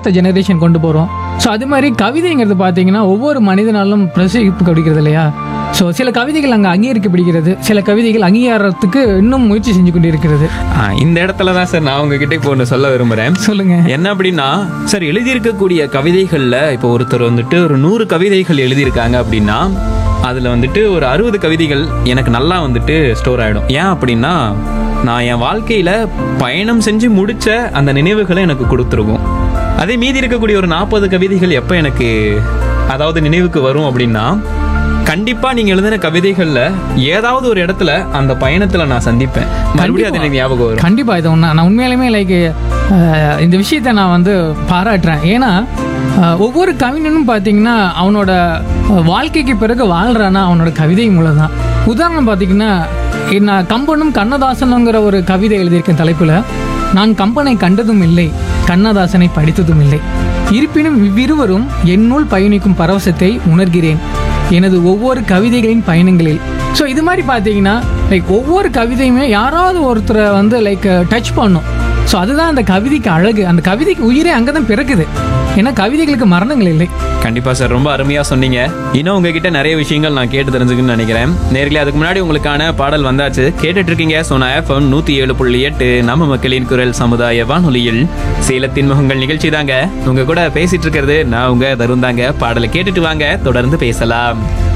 அடுத்த ஜெனரேஷன் கொண்டு போகிறோம் ஸோ அது மாதிரி கவிதைங்கிறது பார்த்தீங்கன்னா ஒவ்வொரு மனிதனாலும் பிரசிப்பு கிடைக்கிறது இல்லையா ஸோ சில கவிதைகள் அங்கே அங்கீகரிக்கப்படுகிறது சில கவிதைகள் அங்கீகாரத்துக்கு இன்னும் முயற்சி செஞ்சு கொண்டு இருக்கிறது ஆ, இந்த இடத்துல தான் சார் நான் உங்ககிட்ட இப்போ ஒன்று சொல்ல விரும்புகிறேன் சொல்லுங்க என்ன அப்படின்னா சார் எழுதியிருக்கக்கூடிய கவிதைகளில் இப்போ ஒருத்தர் வந்துட்டு ஒரு நூறு கவிதைகள் எழுதியிருக்காங்க அப்படின்னா அதில் வந்துட்டு ஒரு அறுபது கவிதைகள் எனக்கு நல்லா வந்துட்டு ஸ்டோர் ஆகிடும் ஏன் அப்படின்னா நான் என் வாழ்க்கையில் பயணம் செஞ்சு முடிச்ச அந்த நினைவுகளை எனக்கு கொடுத்துருக்கும் அதே மீதி இருக்கக்கூடிய ஒரு நாற்பது கவிதைகள் எப்போ எனக்கு அதாவது நினைவுக்கு வரும் அப்படின்னா கண்டிப்பா நீங்க எழுதின கவிதைகள்ல ஏதாவது ஒரு இடத்துல அந்த பயணத்துல நான் சந்திப்பேன் மறுபடியும் அது எனக்கு ஞாபகம் வரும் கண்டிப்பாக இது ஒன்று நான் உண்மையாலுமே லைக் இந்த விஷயத்தை நான் வந்து பாராட்டுறேன் ஏன்னா அஹ், ஒவ்வொரு கவிஞனும் பார்த்தீங்கன்னா அவனோட அஹ், வாழ்க்கைக்கு பிறகு வாழ்றானா அவனோட கவிதை மூலம் தான் உதாரணம் பார்த்தீங்கன்னா நான் கம்பனும் கண்ணதாசனுங்கிற ஒரு கவிதை எழுதியிருக்கேன் தலைப்பில் நான் கம்பனை கண்டதும் இல்லை கண்ணதாசனை படித்ததும் இல்லை இருப்பினும் இவ்விருவரும் என்னுள் பயணிக்கும் பரவசத்தை உணர்கிறேன் எனது ஒவ்வொரு கவிதைகளின் பயணங்களில் ஸோ இது மாதிரி பார்த்தீங்கன்னா லைக் ஒவ்வொரு கவிதையுமே யாராவது ஒருத்தரை வந்து லைக் டச் பண்ணும் ஸோ அதுதான் அந்த கவிதைக்கு அழகு அந்த கவிதைக்கு உயிரே அங்கே தான் பிறக்குது ஏன்னா கவிதைகளுக்கு மரணங்கள் இல்லை கண்டிப்பா சார் ரொம்ப அருமையா சொன்னீங்க இன்னும் உங்ககிட்ட நிறைய விஷயங்கள் நான் கேட்டு தெரிஞ்சுக்கணும்னு நினைக்கிறேன் நேர்களே அதுக்கு முன்னாடி உங்களுக்கான பாடல் வந்தாச்சு கேட்டுட்டு இருக்கீங்க சோனா எஃப்எம் நூத்தி ஏழு புள்ளி எட்டு நம்ம மக்களின் குரல் சமுதாய வானொலியில் சேலத்தின் முகங்கள் நிகழ்ச்சி தாங்க உங்க கூட பேசிட்டு இருக்கிறது நான் உங்க தருந்தாங்க பாடலை கேட்டுட்டு வாங்க தொடர்ந்து பேசலாம்